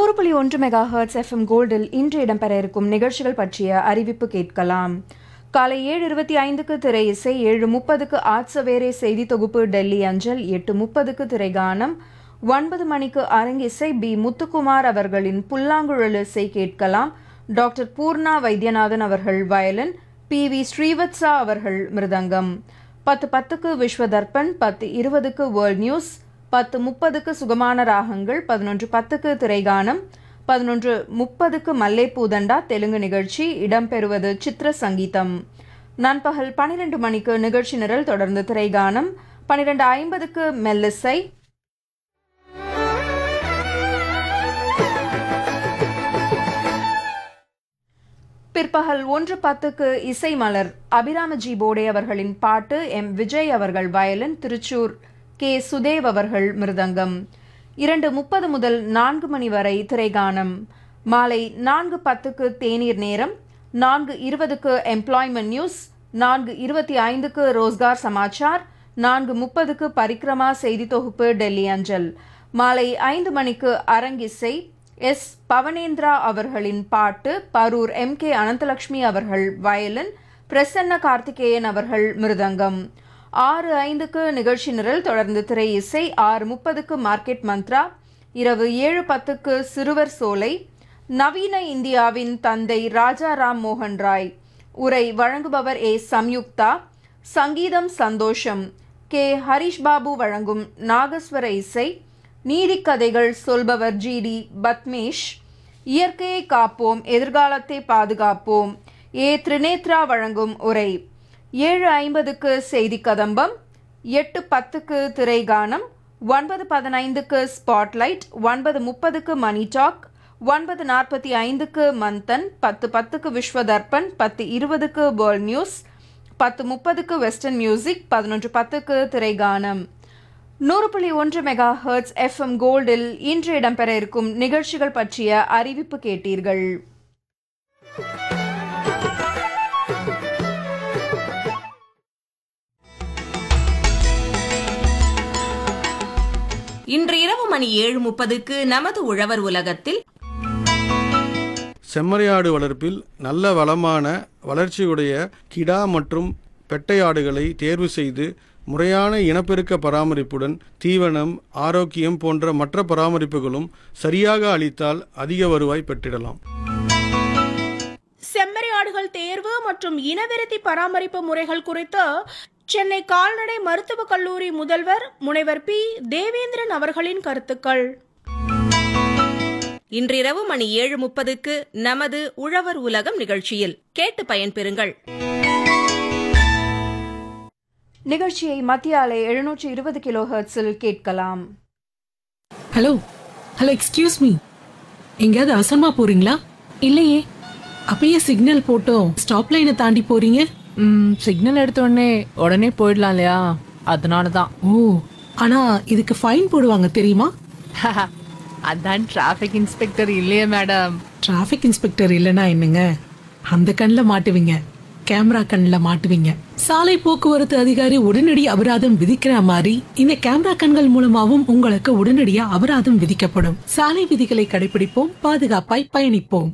நூறு புள்ளி ஒன்று மெகா ஹர்ட்ஸ் எஃப்எம் கோல்டில் இன்று இடம்பெற இருக்கும் நிகழ்ச்சிகள் பற்றிய அறிவிப்பு கேட்கலாம் காலை ஏழு இருபத்தி ஐந்துக்கு திரை இசை ஏழு முப்பதுக்கு ஆட்சவேரே செய்தி தொகுப்பு டெல்லி அஞ்சல் எட்டு முப்பதுக்கு திரைகானம் ஒன்பது மணிக்கு அரங்கிசை பி முத்துக்குமார் அவர்களின் புல்லாங்குழல் இசை கேட்கலாம் டாக்டர் பூர்ணா வைத்தியநாதன் அவர்கள் வயலின் பி வி ஸ்ரீவத்சா அவர்கள் மிருதங்கம் பத்து பத்துக்கு விஸ்வ தர்ப்பண் பத்து இருபதுக்கு வேர்ல்ட் நியூஸ் பத்து முப்பதுக்கு சுகமான ராகங்கள் பதினொன்று பத்துக்கு திரைகானம் பதினொன்று முப்பதுக்கு மல்லேப்பூதண்டா தெலுங்கு நிகழ்ச்சி இடம்பெறுவது சித்திர சங்கீதம் நண்பகல் பன்னிரண்டு மணிக்கு நிகழ்ச்சி நிரல் தொடர்ந்து திரைகானம் பன்னிரண்டு ஐம்பதுக்கு மெல்லிசை பிற்பகல் ஒன்று பத்துக்கு இசை மலர் அபிராமஜி போடே அவர்களின் பாட்டு எம் விஜய் அவர்கள் வயலின் திருச்சூர் கே சுதேவ் அவர்கள் மிருதங்கம் இரண்டு முப்பது முதல் நான்கு மணி வரை திரைகானம் மாலை நான்கு பத்துக்கு தேநீர் நேரம் நான்கு இருபதுக்கு எம்ப்ளாய்மெண்ட் நியூஸ் நான்கு இருபத்தி ஐந்துக்கு ரோஸ்கார் சமாச்சார் நான்கு முப்பதுக்கு பரிக்ரமா செய்தி தொகுப்பு டெல்லி அஞ்சல் மாலை ஐந்து மணிக்கு அரங்கிசை எஸ் பவனேந்திரா அவர்களின் பாட்டு பரூர் எம் கே அனந்தலட்சுமி அவர்கள் வயலின் பிரசன்ன கார்த்திகேயன் அவர்கள் மிருதங்கம் ஆறு ஐந்துக்கு நிகழ்ச்சி நிரல் தொடர்ந்து திரை இசை ஆறு முப்பதுக்கு மார்க்கெட் மந்த்ரா இரவு ஏழு பத்துக்கு சிறுவர் சோலை நவீன இந்தியாவின் தந்தை ராஜா ராம் மோகன் ராய் உரை வழங்குபவர் ஏ சம்யுக்தா சங்கீதம் சந்தோஷம் கே ஹரிஷ் பாபு வழங்கும் நாகஸ்வர இசை நீதிக்கதைகள் சொல்பவர் ஜி டி பத்மேஷ் இயற்கையை காப்போம் எதிர்காலத்தை பாதுகாப்போம் ஏ திரிநேத்ரா வழங்கும் உரை ஏழு ஐம்பதுக்கு செய்தி கதம்பம் எட்டு பத்துக்கு திரைகானம் ஒன்பது பதினைந்துக்கு ஸ்பாட்லைட் ஒன்பது முப்பதுக்கு மணி டாக் ஒன்பது நாற்பத்தி ஐந்துக்கு மந்தன் பத்து பத்துக்கு விஸ்வ தர்ப்பண் பத்து இருபதுக்கு வேர்ல்ட் நியூஸ் பத்து முப்பதுக்கு வெஸ்டர்ன் மியூசிக் பதினொன்று பத்துக்கு திரைகானம் நூறு புள்ளி ஒன்று மெகா ஹர்ட்ஸ் எஃப்எம் கோல்டில் இன்று இடம்பெற இருக்கும் நிகழ்ச்சிகள் பற்றிய அறிவிப்பு கேட்டீர்கள் இன்று இரவு மணி ஏழு முப்பதுக்கு நமது உழவர் உலகத்தில் செம்மறியாடு வளர்ப்பில் நல்ல வளமான வளர்ச்சியுடைய கிடா மற்றும் பெட்டையாடுகளை தேர்வு செய்து முறையான இனப்பெருக்க பராமரிப்புடன் தீவனம் ஆரோக்கியம் போன்ற மற்ற பராமரிப்புகளும் சரியாக அளித்தால் அதிக வருவாய் பெற்றிடலாம் செம்மறி ஆடுகள் தேர்வு மற்றும் இனவிருத்தி பராமரிப்பு முறைகள் குறித்து சென்னை கால்நடை மருத்துவக் கல்லூரி முதல்வர் முனைவர் பி தேவேந்திரன் அவர்களின் கருத்துக்கள் இன்றிரவு மணி ஏழு முப்பதுக்கு நமது உழவர் உலகம் நிகழ்ச்சியில் கேட்டு பயன்பெறுங்கள் நிகழ்ச்சியை மத்திய அலை எழுநூற்றி இருபது கிலோ ஹெர்ட்ஸில் கேட்கலாம் ஹலோ ஹலோ எக்ஸ்கியூஸ் மீ எங்கேயாவது அவசரமா போறீங்களா இல்லையே அப்பயே சிக்னல் போட்டோம் ஸ்டாப் லைனை தாண்டி போறீங்க ம் சிக்னல் எடுத்த உடனே உடனே போயிடலாம் இல்லையா அதனால தான் ஓ ஆனா இதுக்கு ஃபைன் போடுவாங்க தெரியுமா அதான் டிராஃபிக் இன்ஸ்பெக்டர் இல்லையே மேடம் டிராஃபிக் இன்ஸ்பெக்டர் இல்லைன்னா என்னங்க அந்த கண்ணில் மாட்டுவீங்க கேமரா கண்ணில் மாட்டுவீங்க சாலை போக்குவரத்து அதிகாரி உடனடி அபராதம் விதிக்கிற மாதிரி இந்த கேமரா கண்கள் மூலமாவும் உங்களுக்கு உடனடியா அபராதம் விதிக்கப்படும் சாலை விதிகளை கடைபிடிப்போம் பாதுகாப்பாய் பயணிப்போம்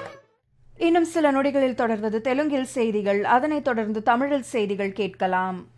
இன்னும் சில நொடிகளில் தொடர்வது தெலுங்கில் செய்திகள் அதனைத் தொடர்ந்து தமிழில் செய்திகள் கேட்கலாம்